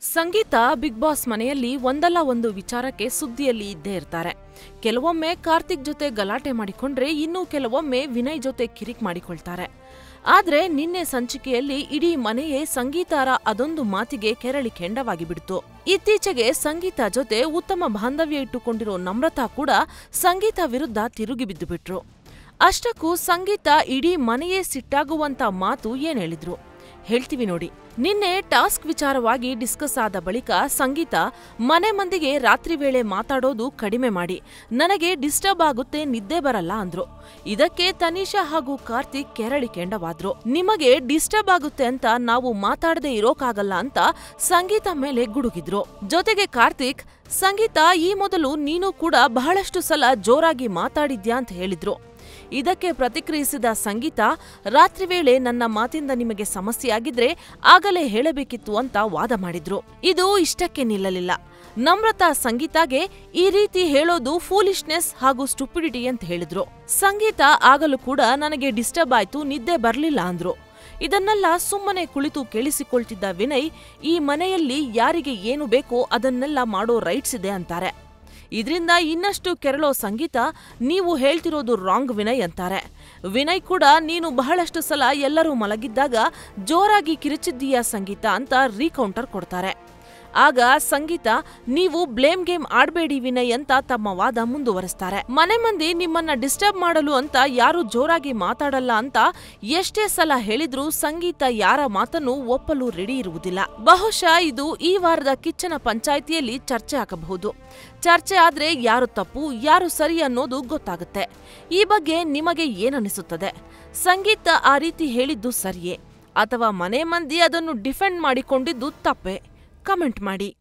ಸಂಗೀತ big boss ಮನೆಯಲ್ಲಿ ಒಂದಲ್ಲ ಒಂದು ವಿಚಾರಕ್ಕೆ ಸುದ್ದಿಯಲ್ಲಿ ಇದ್ದೇ ಇರ್ತಾರೆ ಕೆಲವೊಮ್ಮೆ ಕಾರ್ತಿಕ್ ಜೊತೆ ಗಲಾಟೆ ಮಾಡಿಕೊಂಡ್ರೆ ಇನ್ನು ಕೆಲವೊಮ್ಮೆ ವಿನಯ್ ಜೊತೆ ಕಿರಿಕ್ ಮಾಡಿಕೊಳ್ತಾರೆ ಆದ್ರೆ ನಿನ್ನೆ ಸಂಚಿಕೆಯಲ್ಲಿ ಇಡೀ ಮನೆಯೇ ಸಂಗೀತಾರ ಅದೊಂದು ಮಾತಿಗೆ ಕೆರಳಿ ಕೆಂಡವಾಗಿ ಬಿಡ್ತು ಇತ್ತೀಚೆಗೆ ಸಂಗೀತ ಜೊತೆ ಉತ್ತಮ ಬಾಂಧವ್ಯ ಇಟ್ಟುಕೊಂಡಿರೋ ನಮ್ರತಾ ಕೂಡ ಸಂಗೀತ ವಿರುದ್ಧ ತಿರುಗಿ ಬಿದ್ದು ಬಿಟ್ರು ಅಷ್ಟಕ್ಕೂ ಸಂಗೀತ ಇಡೀ ಮನೆಯೇ ಸಿಟ್ಟಾಗುವಂತ ಮಾತು ಏನ್ ಹೇಳಿದ್ರು ಹೇಳ್ತೀವಿ ನೋಡಿ ನಿನ್ನೆ ಟಾಸ್ಕ್ ವಿಚಾರವಾಗಿ ಡಿಸ್ಕಸ್ ಆದ ಬಳಿಕ ಸಂಗೀತ ಮನೆ ಮಂದಿಗೆ ರಾತ್ರಿ ವೇಳೆ ಮಾತಾಡೋದು ಕಡಿಮೆ ಮಾಡಿ ನನಗೆ ಡಿಸ್ಟರ್ಬ್ ಆಗುತ್ತೆ ನಿದ್ದೆ ಬರಲ್ಲ ಅಂದ್ರು ಇದಕ್ಕೆ ತನಿಷಾ ಹಾಗೂ ಕಾರ್ತಿಕ್ ಕೆರಳಿ ಕೆಂಡವಾದ್ರು ನಿಮಗೆ ಡಿಸ್ಟರ್ಬ್ ಆಗುತ್ತೆ ಅಂತ ನಾವು ಮಾತಾಡದೆ ಇರೋಕಾಗಲ್ಲ ಅಂತ ಸಂಗೀತ ಮೇಲೆ ಗುಡುಗಿದ್ರು ಜೊತೆಗೆ ಕಾರ್ತಿಕ್ ಸಂಗೀತ ಈ ಮೊದಲು ನೀನು ಕೂಡ ಬಹಳಷ್ಟು ಸಲ ಜೋರಾಗಿ ಮಾತಾಡಿದ್ಯಾ ಅಂತ ಹೇಳಿದ್ರು ಇದಕ್ಕೆ ಪ್ರತಿಕ್ರಿಯಿಸಿದ ಸಂಗೀತ ರಾತ್ರಿ ವೇಳೆ ನನ್ನ ಮಾತಿಂದ ನಿಮಗೆ ಸಮಸ್ಯೆ ಆಗಿದ್ರೆ ಆಗಲೇ ಹೇಳಬೇಕಿತ್ತು ಅಂತ ವಾದ ಮಾಡಿದ್ರು ಇದು ಇಷ್ಟಕ್ಕೆ ನಿಲ್ಲಲಿಲ್ಲ ನಮ್ರತಾ ಸಂಗೀತಾಗೆ ಈ ರೀತಿ ಹೇಳೋದು ಫೂಲಿಶ್ನೆಸ್ ಹಾಗೂ ಸ್ಟುಪಿಡಿಟಿ ಅಂತ ಹೇಳಿದ್ರು ಸಂಗೀತ ಆಗಲೂ ಕೂಡ ನನಗೆ ಡಿಸ್ಟರ್ಬ್ ಆಯ್ತು ನಿದ್ದೆ ಬರ್ಲಿಲ್ಲ ಅಂದ್ರು ಇದನ್ನೆಲ್ಲ ಸುಮ್ಮನೆ ಕುಳಿತು ಕೇಳಿಸಿಕೊಳ್ತಿದ್ದ ವಿನಯ್ ಈ ಮನೆಯಲ್ಲಿ ಯಾರಿಗೆ ಏನು ಬೇಕೋ ಅದನ್ನೆಲ್ಲ ಮಾಡೋ ರೈಟ್ಸ್ ಇದೆ ಅಂತಾರೆ ಇದರಿಂದ ಇನ್ನಷ್ಟು ಕೆರಳೋ ಸಂಗೀತ ನೀವು ಹೇಳ್ತಿರೋದು ರಾಂಗ್ ವಿನಯ್ ಅಂತಾರೆ ವಿನಯ್ ಕೂಡ ನೀನು ಬಹಳಷ್ಟು ಸಲ ಎಲ್ಲರೂ ಮಲಗಿದ್ದಾಗ ಜೋರಾಗಿ ಕಿರಿಚಿದ್ದೀಯ ಸಂಗೀತ ಅಂತ ರೀಕೌಂಟರ್ ಕೊಡ್ತಾರೆ ಆಗ ಸಂಗೀತ ನೀವು ಬ್ಲೇಮ್ ಗೇಮ್ ಆಡ್ಬೇಡಿ ವಿನಯ್ ಅಂತ ತಮ್ಮ ವಾದ ಮುಂದುವರೆಸ್ತಾರೆ ಮನೆ ಮಂದಿ ನಿಮ್ಮನ್ನ ಡಿಸ್ಟರ್ಬ್ ಮಾಡಲು ಅಂತ ಯಾರು ಜೋರಾಗಿ ಮಾತಾಡಲ್ಲ ಅಂತ ಎಷ್ಟೇ ಸಲ ಹೇಳಿದ್ರೂ ಸಂಗೀತ ಯಾರ ಮಾತನ್ನು ಒಪ್ಪಲು ರೆಡಿ ಇರುವುದಿಲ್ಲ ಬಹುಶಃ ಇದು ಈ ವಾರದ ಕಿಚ್ಚನ ಪಂಚಾಯಿತಿಯಲ್ಲಿ ಚರ್ಚೆ ಆಗಬಹುದು ಚರ್ಚೆ ಆದ್ರೆ ಯಾರು ತಪ್ಪು ಯಾರು ಸರಿ ಅನ್ನೋದು ಗೊತ್ತಾಗುತ್ತೆ ಈ ಬಗ್ಗೆ ನಿಮಗೆ ಏನನಿಸುತ್ತದೆ ಸಂಗೀತ ಆ ರೀತಿ ಹೇಳಿದ್ದು ಸರಿಯೇ ಅಥವಾ ಮನೆ ಮಂದಿ ಅದನ್ನು ಡಿಫೆಂಡ್ ಮಾಡಿಕೊಂಡಿದ್ದು ತಪ್ಪೇ ಕಮೆಂಟ್ ಮಾಡಿ